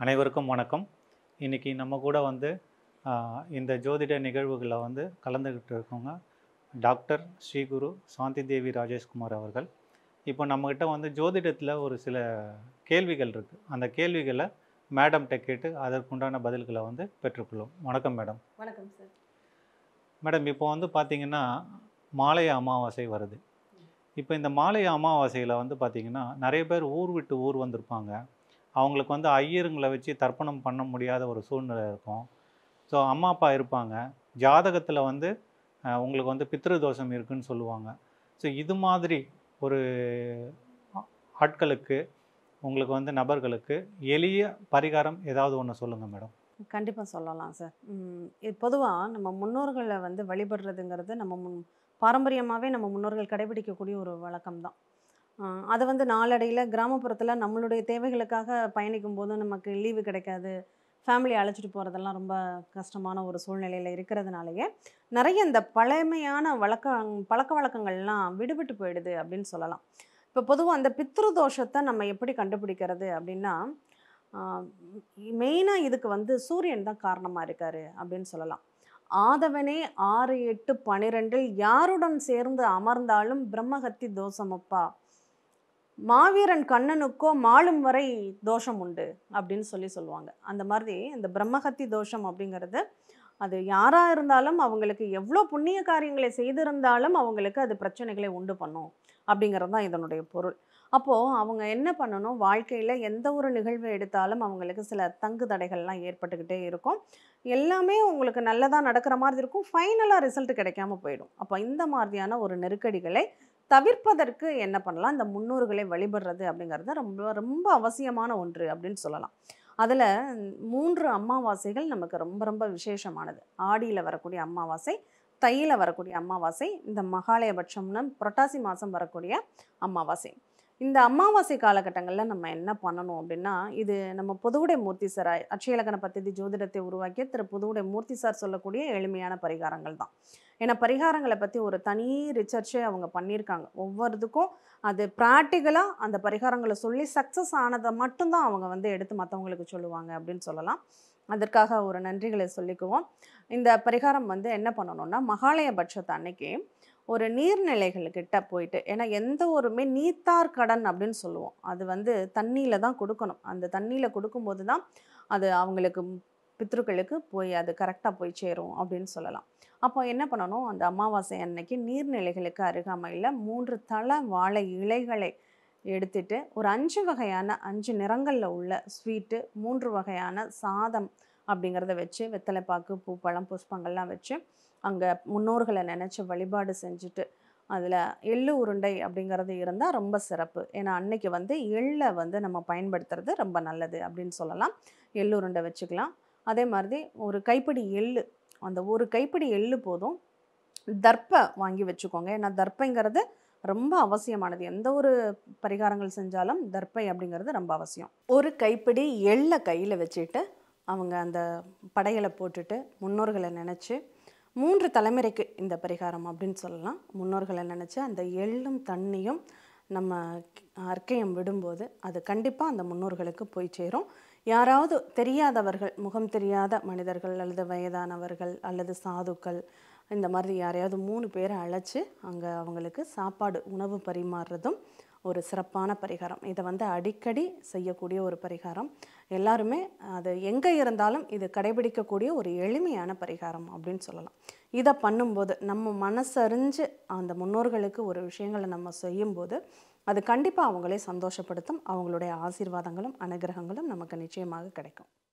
அனைவருக்கும் வணக்கம் இன்றைக்கி நம்ம கூட வந்து ஆஹ், இந்த ஜோதிட நிகழ்வுகளில் வந்து கலந்துக்கிட்டு இருக்கவங்க டாக்டர் ஸ்ரீகுரு சாந்தி தேவி ராஜேஷ்குமார் அவர்கள் இப்போ நம்மக்கிட்ட வந்து ஜோதிடத்தில் ஒரு சில கேள்விகள் இருக்குது அந்த கேள்விகளை மேடம்கிட்ட கேட்டு அதற்குண்டான பதில்களை வந்து பெற்றுக்கொள்ளும் வணக்கம் மேடம் வணக்கம் சார் மேடம் இப்போ வந்து பார்த்தீங்கன்னா மாலை அமாவாசை வருது இப்போ இந்த மாலை அமாவாசையில் வந்து பார்த்தீங்கன்னா நிறைய பேர் ஊர் விட்டு ஊர் வந்திருப்பாங்க அவங்களுக்கு வந்து ஐயருங்களை வச்சு தர்ப்பணம் பண்ண முடியாத ஒரு சூழ்நிலை இருக்கும் ஸோ அம்மா அப்பா இருப்பாங்க ஜாதகத்தில் வந்து அஹ், உங்களுக்கு வந்து பித்ரு தோஷம் இருக்குன்னு சொல்லுவாங்க ஸோ இது மாதிரி ஒரு ஆ- ஆட்களுக்கு உங்களுக்கு வந்து நபர்களுக்கு எளிய பரிகாரம் ஏதாவது ஒன்று சொல்லுங்கள் மேடம் கண்டிப்பாக சொல்லலாம் சார் ம், இது பொதுவாக நம்ம முன்னோர்களை வந்து வழிபடுறதுங்கிறது நம்ம முன் பாரம்பரியமாகவே நம்ம முன்னோர்கள் கடைபிடிக்கக்கூடிய ஒரு வழக்கம் தான் அதை வந்து நாளடையில் கிராமப்புறத்தில் நம்மளுடைய தேவைகளுக்காக பயணிக்கும் போது நமக்கு லீவு கிடைக்காது ஃபேமிலி அழைச்சிட்டு போகிறதெல்லாம் ரொம்ப கஷ்டமான ஒரு சூழ்நிலையில் இருக்கிறதுனாலயே நிறைய இந்த பழமையான வழக்க பழக்க வழக்கங்கள்லாம் விடுபட்டு போயிடுது அப்படின்னு சொல்லலாம் இப்போ பொதுவாக அந்த பித்ரு தோஷத்தை நம்ம எப்படி கண்டுபிடிக்கிறது அப்படின்னா மெயினாக இதுக்கு வந்து சூரியன் தான் காரணமாக இருக்காரு அப்படின்னு சொல்லலாம் ஆதவனே ஆறு எட்டு பனிரெண்டில் யாருடன் சேர்ந்து அமர்ந்தாலும் பிரம்மஹத்தி தோஷமப்பா மாவீரன் கண்ணனுக்கோ மாளும் வரை தோஷம் உண்டு அப்படின்னு சொல்லி சொல்லுவாங்க அந்த மாதிரி இந்த பிரம்மஹத்தி தோஷம் அப்படிங்கிறது அது யாராக இருந்தாலும் அவங்களுக்கு எவ்வளோ புண்ணிய காரியங்களை செய்திருந்தாலும் அவங்களுக்கு அது பிரச்சனைகளை உண்டு பண்ணும் அப்படிங்கிறது தான் இதனுடைய பொருள் அப்போது அவங்க என்ன பண்ணணும் வாழ்க்கையில் எந்த ஒரு நிகழ்வை எடுத்தாலும் அவங்களுக்கு சில தங்கு தடைகள்லாம் ஏற்பட்டுக்கிட்டே இருக்கும் எல்லாமே உங்களுக்கு நல்லதாக நடக்கிற மாதிரி இருக்கும் ஃபைனலாக ரிசல்ட் கிடைக்காம போயிடும் அப்போ இந்த மாதிரியான ஒரு நெருக்கடிகளை தவிர்ப்பதற்கு என்ன பண்ணலாம் இந்த முன்னோர்களை வழிபடுறது அப்படிங்கிறது ரொம்ப ரொம்ப அவசியமான ஒன்று அப்படின்னு சொல்லலாம் அதில் மூன்று அமாவாசைகள் நமக்கு ரொம்ப ரொம்ப விசேஷமானது ஆடியில் வரக்கூடிய அமாவாசை தையில் வரக்கூடிய அமாவாசை இந்த மகாலயபட்சம்னு புரட்டாசி மாதம் வரக்கூடிய அமாவாசை இந்த அமாவாசை காலகட்டங்களில் நம்ம என்ன பண்ணணும் அப்படின்னா இது நம்ம புதுவுடை மூர்த்தி சார் அட்சயலக்கண பദ്ധதி ஜோதிடத்தை உருவாக்கிய திரு புதுவுடை மூர்த்தி சார் சொல்லக்கூடிய எளிமையான பரிகாரங்கள் தான் ஏன்னா பரிகாரங்களை பற்றி ஒரு தனி ரிசர்ச்சே அவங்க பண்ணியிருக்காங்க ஒவ்வொருத்துக்கும் அது ப்ராக்டிக்கலாக அந்த பரிகாரங்களை சொல்லி சக்ஸஸ் ஆனதை மட்டும்தான் அவங்க வந்து எடுத்து மற்றவங்களுக்கு சொல்லுவாங்க அப்படின்னு சொல்லலாம் அதற்காக ஒரு நன்றிகளை சொல்லிக்குவோம் இந்த பரிகாரம் வந்து என்ன பண்ணணும்னா மகாலய பட்சத்தை அன்னைக்கு ஒரு நீர்நிலைகள்கிட்ட போயிட்டு ஏன்னா எந்த ஒருமே நீத்தார் கடன் அப்படின்னு சொல்லுவோம் அது வந்து தண்ணியில் தான் கொடுக்கணும் அந்த தண்ணியில் கொடுக்கும்போது தான் அது அவங்களுக்கு பித்ருக்களுக்கு போய் அது கரெக்டாக போய் சேரும் அப்படின்னு சொல்லலாம் அப்போ என்ன பண்ணணும் அந்த அமாவாசை அன்னைக்கு நீர்நிலைகளுக்கு அருகாமையில் மூன்று தள வாழை இலைகளை எடுத்துட்டு ஒரு அஞ்சு வகையான அஞ்சு நிறங்களில் உள்ள ஸ்வீட்டு மூன்று வகையான சாதம் அப்படிங்கிறத வச்சு வெத்தலைப்பாக்கு பூப்பழம் புஷ்பங்கள்லாம் வச்சு அங்கே முன்னோர்களை நினச்சி வழிபாடு செஞ்சுட்டு அதில் எள்ளு உருண்டை அப்படிங்கிறது இருந்தால் ரொம்ப சிறப்பு ஏன்னா அன்னைக்கு வந்து எள்ளை வந்து நம்ம பயன்படுத்துறது ரொம்ப நல்லது அப்படின்னு சொல்லலாம் எள்ளு உருண்டை வச்சுக்கலாம் அதே மாதிரி ஒரு கைப்பிடி எள்ளு அந்த ஒரு கைப்பிடி எள்ளு போதும் தர்ப்பை வாங்கி வச்சுக்கோங்க ஏன்னா தர்ப்பைங்கிறது ரொம்ப அவசியமானது எந்த ஒரு பரிகாரங்கள் செஞ்சாலும் தர்ப்பை அப்படிங்கிறது ரொம்ப அவசியம் ஒரு கைப்பிடி எள்ளை கையில் வச்சுட்டு அவங்க அந்த படையலை போட்டுட்டு முன்னோர்களை நினச்சி மூன்று தலைமுறைக்கு இந்த பரிகாரம் அப்படின்னு சொல்லலாம் முன்னோர்களை நினச்சி அந்த எள்ளும் தண்ணியும் நம்ம அர்க்கையம் விடும்போது அது கண்டிப்பாக அந்த முன்னோர்களுக்கு போய் சேரும் யாராவது தெரியாதவர்கள் முகம் தெரியாத மனிதர்கள் அல்லது வயதானவர்கள் அல்லது சாதுக்கள் இந்த மாதிரி யாரையாவது மூணு பேரை அழைச்சி அங்கே அவங்களுக்கு சாப்பாடு உணவு பரிமாறுறதும் ஒரு சிறப்பான பரிகாரம் இதை வந்து அடிக்கடி செய்யக்கூடிய ஒரு பரிகாரம் எல்லாருமே அது எங்கே இருந்தாலும் இது கடைபிடிக்கக்கூடிய ஒரு எளிமையான பரிகாரம் அப்படின்னு சொல்லலாம் இதை பண்ணும்போது நம்ம மனசறிஞ்சு அந்த முன்னோர்களுக்கு ஒரு விஷயங்களை நம்ம செய்யும்போது அது கண்டிப்பாக அவங்களே சந்தோஷப்படுத்தும் அவங்களுடைய ஆசீர்வாதங்களும் அனுகிரகங்களும் நமக்கு நிச்சயமாக கிடைக்கும்